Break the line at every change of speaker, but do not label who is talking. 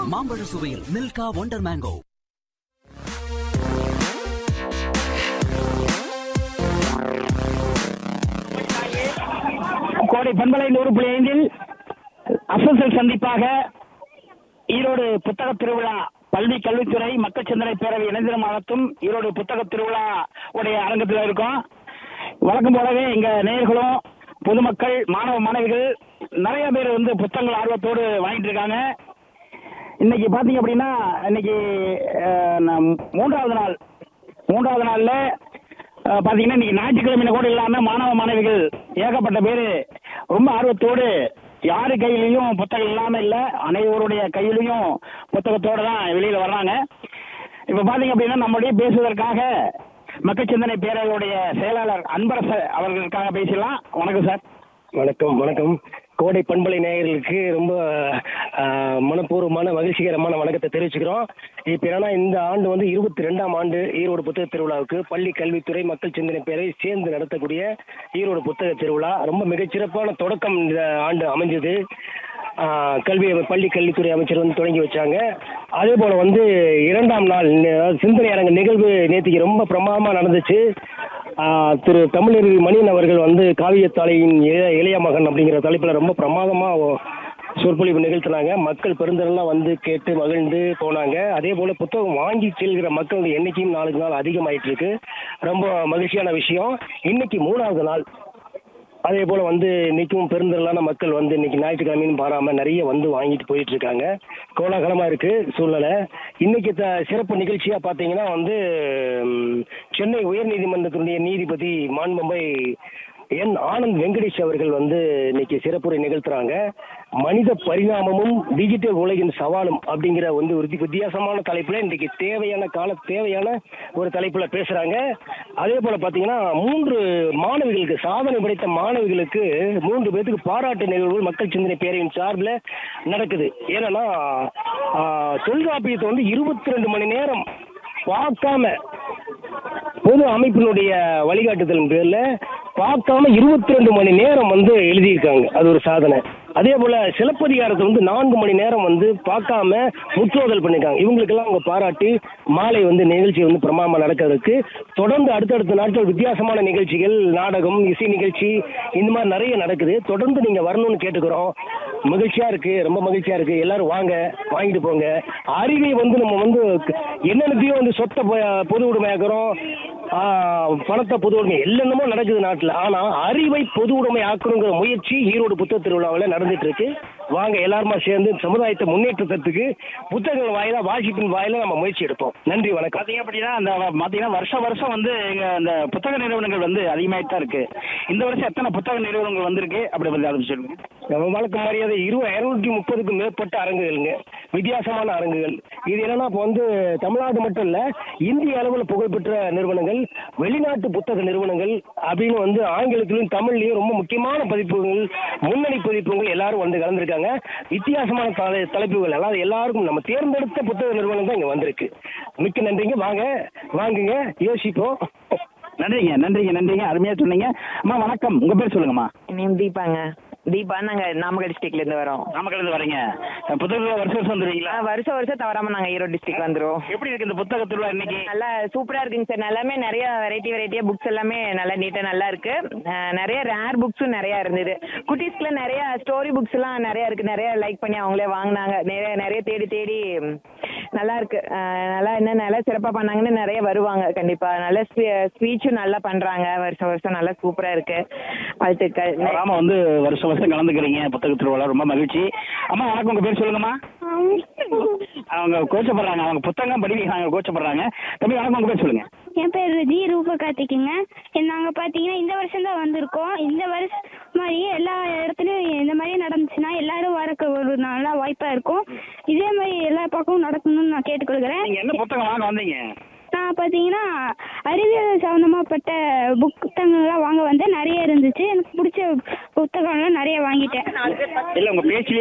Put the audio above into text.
மாம்பழ சுவையில் Milkha wonder mango
கோடை பண்பலை நூறு புள்ளி ஐந்தில் அசல் சந்திப்பாக ஈரோடு புத்தக திருவிழா பள்ளி கல்வித்துறை மக்கள் சிந்தனை பேரவை இணைந்திரம் நடத்தும் ஈரோடு புத்தக திருவிழா உடைய அரங்கத்தில் இருக்கோம் வழக்கம் போலவே இங்க நேயர்களும் பொதுமக்கள் மாணவ மாணவிகள் நிறைய பேர் வந்து புத்தகங்கள் ஆர்வத்தோடு வாங்கிட்டு இருக்காங்க இன்னைக்கு பாத்தீங்க அப்படின்னா இன்னைக்கு அஹ், நம் மூன்றாவது நாள் மூன்றாவது நாள்ல அஹ், பாத்தீங்கன்னா இன்னைக்கு ஞாயிற்றுக்கிழமை கூட இல்லாம மாணவ மாணவிகள் ஏகப்பட்ட பேர் ரொம்ப ஆர்வத்தோடு யாரு கையிலையும் புத்தகம் இல்லாம இல்ல அனைவருடைய கையிலையும் புத்தகத்தோட தான் வெளியில வர்றாங்க இப்ப பாத்தீங்க அப்படின்னா நம்முடைய பேசுவதற்காக மக்கள் சிந்தனை பேரவையுடைய செயலாளர் அன்பரச அவர்களுக்காக பேசலாம் வணக்கம் சார்
வணக்கம் வணக்கம் கோடை பண்பலை நேயர்களுக்கு ரொம்ப ஆஹ், மனப்பூர்வமான மகிழ்ச்சிகரமான வணக்கத்தை தெரிவிச்சுக்கிறோம் இப்போ என்னன்னா இந்த ஆண்டு வந்து இருபத்தி ரெண்டாம் ஆண்டு ஈரோடு புத்தக திருவிழாவுக்கு பள்ளி கல்வித்துறை மக்கள் சிந்தனை பேரை சேர்ந்து நடத்தக்கூடிய ஈரோடு புத்தக திருவிழா ரொம்ப மிகச்சிறப்பான தொடக்கம் இந்த ஆண்டு அமைஞ்சது ஆஹ், கல்வி பள்ளி கல்வித்துறை அமைச்சர் வந்து தொடங்கி வச்சாங்க அதே போல வந்து இரண்டாம் நாள் அதாவது சிந்தனை அரங்க நிகழ்வு நேற்றுக்கு ரொம்ப பிரமாதமாக நடந்துச்சு ஆஹ் திரு தமிழருவி மணியன் அவர்கள் வந்து காவியத்தாளையின் இளைய இளைய மகன் அப்படிங்கிற தலைப்பில் ரொம்ப பிரமாதமாக சொற்பொழிவு நிகழ்த்தினாங்க மக்கள் பெருந்தரெல்லாம் வந்து கேட்டு மகிழ்ந்து போனாங்க அதே போல் புத்தகம் வாங்கி செல்கிற மக்கள் எண்ணிக்கையும் நாளுக்கு நாள் அதிகமாயிட்டு இருக்கு ரொம்ப மகிழ்ச்சியான விஷயம் இன்னைக்கு மூணாவது நாள் அதே போல் வந்து இன்னைக்கும் பெருந்திரளான மக்கள் வந்து இன்னைக்கு ஞாயிற்றுக்கிழமைன்னு பாராம நிறைய வந்து வாங்கிட்டு போயிட்டு இருக்காங்க கோலாகலமாக இருக்கு சூழ்நிலை இன்னைக்கு த சிறப்பு நிகழ்ச்சியாக பார்த்தீங்கன்னா வந்து ம், சென்னை உயர்நீதிமன்றத்தினுடைய நீதிபதி மாண்புமை என் ஆனந்த் வெங்கடேஷ் அவர்கள் வந்து இன்னைக்கு சிறப்புரை நிகழ்த்துறாங்க மனித பரிணாமமும் டிஜிட்டல் உலகின் சவாலும் அப்படிங்கிற வந்து ஒரு வித்தியாசமான தலைப்புல இன்னைக்கு தேவையான கால தேவையான ஒரு தலைப்புல பேசுறாங்க அதே போல பாத்தீங்கன்னா மூன்று மாணவிகளுக்கு சாதனை படைத்த மாணவிகளுக்கு மூன்று பேத்துக்கு பாராட்டு நிகழ்வுகள் மக்கள் சிந்தனை பேரவையின் சார்பில் நடக்குது ஏன்னா ஆஹ், தொல்காப்பியத்தை வந்து இருபத்தி ரெண்டு மணி நேரம் பார்க்காம பொது அமைப்பினுடைய வழிகாட்டுதலின் பேர்ல பார்க்காம இருபத்தி ரெண்டு மணி நேரம் வந்து எழுதியிருக்காங்க அது ஒரு சாதனை அதே போல சிலப்பதிகாரத்தை வந்து நான்கு மணி நேரம் வந்து பார்க்காம முற்றோதல் பண்ணிருக்காங்க இவங்களுக்கெல்லாம் அவங்க பாராட்டி மாலை வந்து நிகழ்ச்சி வந்து பிரமாமா நடக்கிறதுக்கு தொடர்ந்து அடுத்தடுத்த நாட்கள் வித்தியாசமான நிகழ்ச்சிகள் நாடகம் இசை நிகழ்ச்சி இந்த மாதிரி நிறைய நடக்குது தொடர்ந்து நீங்க வரணும்னு கேட்டுக்கிறோம் மகிழ்ச்சியா இருக்கு ரொம்ப மகிழ்ச்சியா இருக்கு எல்லாரும் வாங்க வாங்கிட்டு போங்க அறிவை வந்து நம்ம வந்து என்னென்னத்தையும் வந்து சொத்தை பொ- பொது உடைமையாக்குறோம் ஆஹ், பணத்தை பொது உடைமை என்னென்னமோ நடக்குது நாட்டில் ஆனா அறிவை பொது உடைமை ஆக்கணுங்கிற முயற்சி ஈரோடு புத்தக திருவிழாவில் நடந்துட்டு இருக்கு வாங்க எல்லாருமா சேர்ந்து சமுதாயத்தை முன்னேற்றத்துக்கு புத்தகங்கள் வாயிலா வாசிப்பின் வாயிலா நம்ம முயற்சி எடுப்போம் நன்றி வணக்கம்
பாத்தீங்க அப்படின்னா அந்த பாத்தீங்கன்னா வருஷம் வருஷம் வந்து இங்க அந்த புத்தக நிறுவனங்கள் வந்து அதிகமாயிட்டு தான் இருக்கு இந்த வருஷம் எத்தனை புத்தக நிறுவனங்கள் வந்திருக்கு அப்படி பத்தி அதை சொல்லுங்க
நம்ம வழக்கம் மரியாதை இருபது இருநூத்தி முப்பதுக்கும் மேற்பட்ட அரங்குகள்ங்க வித்தியாசமான அரங்குகள் இது என்னன்னா இப்போ வந்து தமிழ்நாடு மட்டும் இல்ல இந்திய அளவில் புகழ்பெற்ற நிறுவனங்கள் வெளிநாட்டு புத்தக நிறுவனங்கள் அப்படின்னு வந்து ஆங்கிலத்திலும் தமிழ்லையும் ரொம்ப முக்கியமான பதிப்புகள் முன்னணி பதிப்புகள் எல்லாரும் வந்து கலந்துருக்காங்க வித்தியாசமான தலை- தலைப்புகள் அதாவது எல்லாருக்கும் நம்ம தேர்ந்தெடுத்த புத்தக நிறுவனம் தான் இங்க வந்திருக்கு மிக்க நன்றிங்க வாங்க வாங்குங்க யோசிப்போம்
நன்றிங்க நன்றிங்க நன்றிங்க அருமையா சொன்னீங்க அம்மா வணக்கம் உங்க பேர் சொல்லுங்கம்மா
நேம் தீபாங்க தீபா நாங்க நாமக்கல் டிஸ்ட்ரிக்ட்ல இருந்து வரோம்
நாமக்கல் இருந்து வரீங்க புத்தக திருவிழா வருஷம் வருஷம் வந்துருவீங்களா
ஆ, வருஷம் வருஷம் தவறாம நாங்க ஈரோடு டிஸ்ட்ரிக்ட் வந்துருவோம்
எப்படி இருக்கு இந்த புத்தக திருவிழா இன்னைக்கு
நல்லா சூப்பரா இருக்குங்க சார் எல்லாமே நிறைய வெரைட்டி வெரைட்டியா புக்ஸ் எல்லாமே நல்லா நீட்டா நல்லா இருக்கு ஆ, நிறைய ரேர் புக்ஸும் நிறைய இருந்தது குட்டீஸ்க்குல நிறைய ஸ்டோரி புக்ஸ் எல்லாம் நிறைய இருக்கு நிறைய லைக் பண்ணி அவங்களே வாங்கினாங்க நிறைய நிறைய தேடி தேடி ம், நல்லா இருக்கு ஆ, நல்லா இன்னும் நல்லா சிறப்பா பண்ணாங்கன்னு நிறைய வருவாங்க கண்டிப்பா நல்ல ஸ்பீச்சும் நல்லா பண்றாங்க வருஷம் வருஷம் நல்லா சூப்பரா இருக்கு வாழ்த்துக்கள்
ராம வந்து வருஷம் வருஷம் கலந்துக்கிறீங்க புத்தக திருவிழா ரொம்ப மகிழ்ச்சி அம்மா வணக்கம் உங்க பேர் சொல்லுங்கம்மா அவங்க கோச்சப்படுறாங்க அவங்க புத்தகம் படிக்கிறாங்க கோச்சப்படுறாங்க தம்பி வணக்கம் உங்க பேர் சொல்லுங்க
என் பேர் ஜி ரூபா கார்த்திக்குங்க நாங்கள் பார்த்தீங்கன்னா இந்த வருஷம் தான் வந்திருக்கோம் இந்த வருஷம் மாதிரியே எல்லா இடத்துலையும் இந்த மாதிரி நடந்துச்சுன்னா எல்லாரும் வரக்கு ஒரு நல்ல வாய்ப்பாக இருக்கும் இதே மாதிரி எல்லா பக்கமும் நடக்கணும்னு நான் கேட்டுக்கொள்கிறேன்
நீங்க என்ன புத்தகம் வாங்க வந்தீங்க
நான் பார்த்தீங்கன்னா அறிவியல் சம்மந்தமாப்பட்ட புத்தகங்கள்லாம் வாங்க வந்தேன் நிறைய இருந்துச்சு எனக்கு பிடிச்ச புத்தகம்லாம் நிறைய வாங்கிட்டேன்
இல்ல உங்க பேச்சிலே